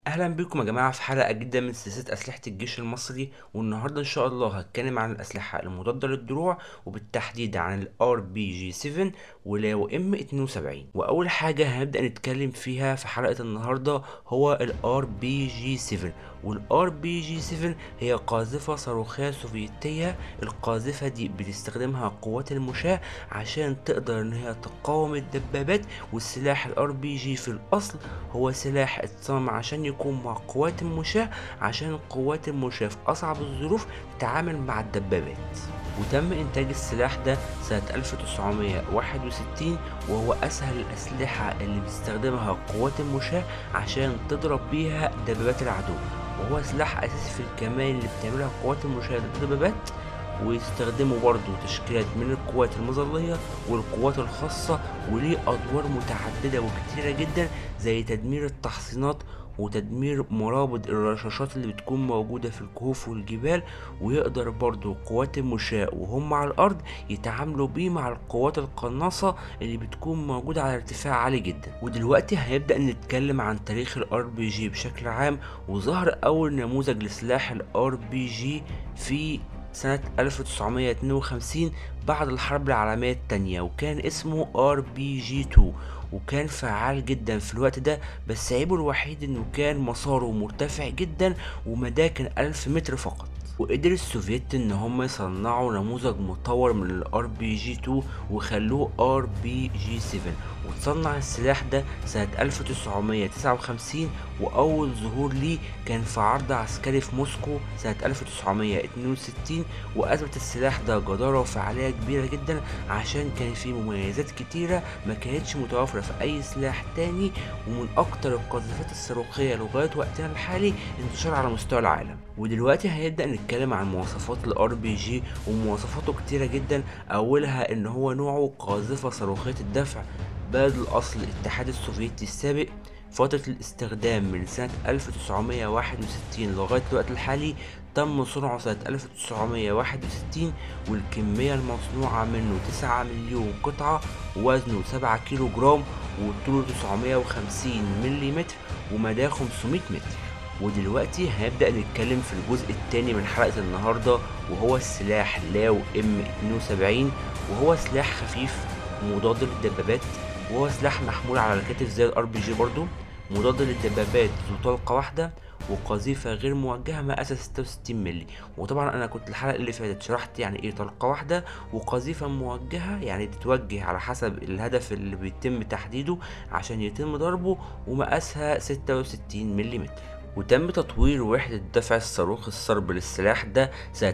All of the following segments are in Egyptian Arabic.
اهلا بكم يا جماعه في حلقه جديده من سلسله اسلحه الجيش المصري والنهارده ان شاء الله هتكلم عن الاسلحه المضاده للدروع وبالتحديد عن الار بي جي 7 ولاو ام 72 واول حاجه هنبدا نتكلم فيها في حلقه النهارده هو الار بي جي 7 والار بي جي 7 هي قاذفه صاروخيه سوفيتيه القاذفه دي بتستخدمها قوات المشاة عشان تقدر ان هي تقاوم الدبابات والسلاح الار بي جي في الاصل هو سلاح اتصنع عشان يكون مع قوات المشاة عشان قوات المشاة في اصعب الظروف تتعامل مع الدبابات وتم إنتاج السلاح ده سنة 1961 وهو أسهل الأسلحة اللي بتستخدمها قوات المشاة عشان تضرب بيها دبابات العدو وهو سلاح أساسي في الكمان اللي بتعملها قوات المشاة ضد الدبابات ويستخدموا برضه تشكيلات من القوات المظلية والقوات الخاصة وليه أدوار متعددة وكتيرة جدا زي تدمير التحصينات وتدمير مرابط الرشاشات اللي بتكون موجودة في الكهوف والجبال ويقدر برضو قوات المشاة وهم على الأرض يتعاملوا بيه مع القوات القناصة اللي بتكون موجودة على ارتفاع عالي جدا ودلوقتي هنبدأ نتكلم عن تاريخ الار بي جي بشكل عام وظهر أول نموذج لسلاح الار بي جي في سنة 1952 بعد الحرب العالمية التانية وكان اسمه ار بي جي 2 وكان فعال جدا في الوقت ده بس عيبه الوحيد انه كان مساره مرتفع جدا ومداه كان ألف متر فقط وقدر السوفيت ان هم يصنعوا نموذج مطور من الار بي جي 2 وخلوه ار بي جي 7 وتصنع السلاح ده سنة 1959 وأول ظهور ليه كان في عرض عسكري في موسكو سنة 1962 وأثبت السلاح ده جدارة وفعالية كبيرة جدا عشان كان فيه مميزات كتيرة ما كانتش متوفرة في أي سلاح تاني ومن أكتر القذافات الصاروخية لغاية وقتنا الحالي انتشار على مستوى العالم ودلوقتي هنبدأ نتكلم عن مواصفات الار بي جي ومواصفاته كتيرة جدا أولها إن هو نوعه قاذفة صاروخية الدفع بلد الأصل الاتحاد السوفيتي السابق فترة الاستخدام من سنة 1961 لغاية الوقت الحالي تم صنعه سنة 1961 والكمية المصنوعة منه 9 مليون قطعة ووزنه 7 كيلو جرام وطوله 950 ملم ومداه 500 متر ودلوقتي هنبدأ نتكلم في الجزء الثاني من حلقة النهاردة وهو السلاح لاو ام 72 وهو سلاح خفيف مضاد للدبابات وهو سلاح محمول على الكتف زي الار بي جي برضو مضاد للدبابات ذو طلقة واحدة وقذيفة غير موجهة مقاسها 66 مللي وطبعا انا كنت الحلقة اللي فاتت شرحت يعني ايه طلقة واحدة وقذيفة موجهة يعني تتوجه على حسب الهدف اللي بيتم تحديده عشان يتم ضربه ومقاسها 66 ملم وتم تطوير وحدة دفع الصاروخ الصرب للسلاح ده سنة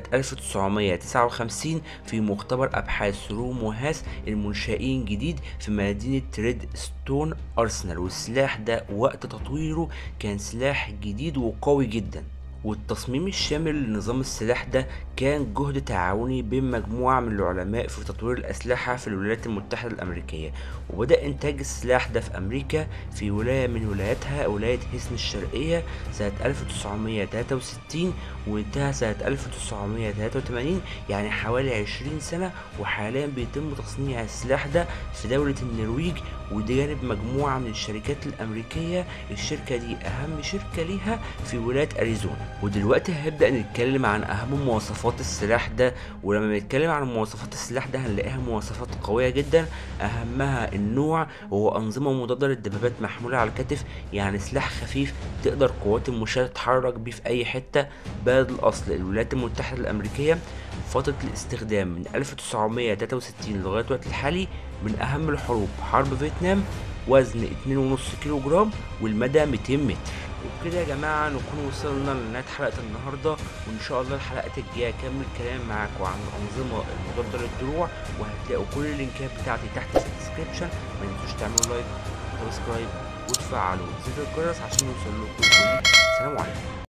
1959 في مختبر أبحاث روم وهاس المنشئين جديد في مدينة ريد ستون أرسنال والسلاح ده وقت تطويره كان سلاح جديد وقوي جدا والتصميم الشامل لنظام السلاح ده كان جهد تعاوني بين مجموعة من العلماء في تطوير الأسلحة في الولايات المتحدة الأمريكية وبدأ إنتاج السلاح ده في أمريكا في ولاية من ولاياتها ولاية هيسن الشرقية سنة 1963 وانتهى سنة 1983 يعني حوالي 20 سنة وحاليا بيتم تصنيع السلاح ده في دولة النرويج ودي جانب مجموعة من الشركات الأمريكية الشركة دي أهم شركة ليها في ولاية أريزونا ودلوقتي هنبدأ نتكلم عن أهم مواصفات السلاح ده ولما نتكلم عن مواصفات السلاح ده هنلاقيها مواصفات قوية جدا أهمها النوع وهو أنظمة مضادة للدبابات محمولة على الكتف يعني سلاح خفيف تقدر قوات المشاة تتحرك بيه في أي حتة بلد الأصل الولايات المتحدة الأمريكية فترة الاستخدام من 1963 لغاية الوقت الحالي من أهم الحروب حرب فيتنام وزن 2.5 كيلو جرام والمدى 200 متر وبكده يا جماعة نكون وصلنا لنهاية حلقة النهاردة وإن شاء الله الحلقات الجاية أكمل كلام معاكم عن الأنظمة المضادة للدروع وهتلاقوا كل اللينكات بتاعتي تحت في الديسكريبشن ما تنسوش تعملوا لايك وسبسكرايب وتفعلوا زر الجرس عشان يوصل لكم كل سلام عليكم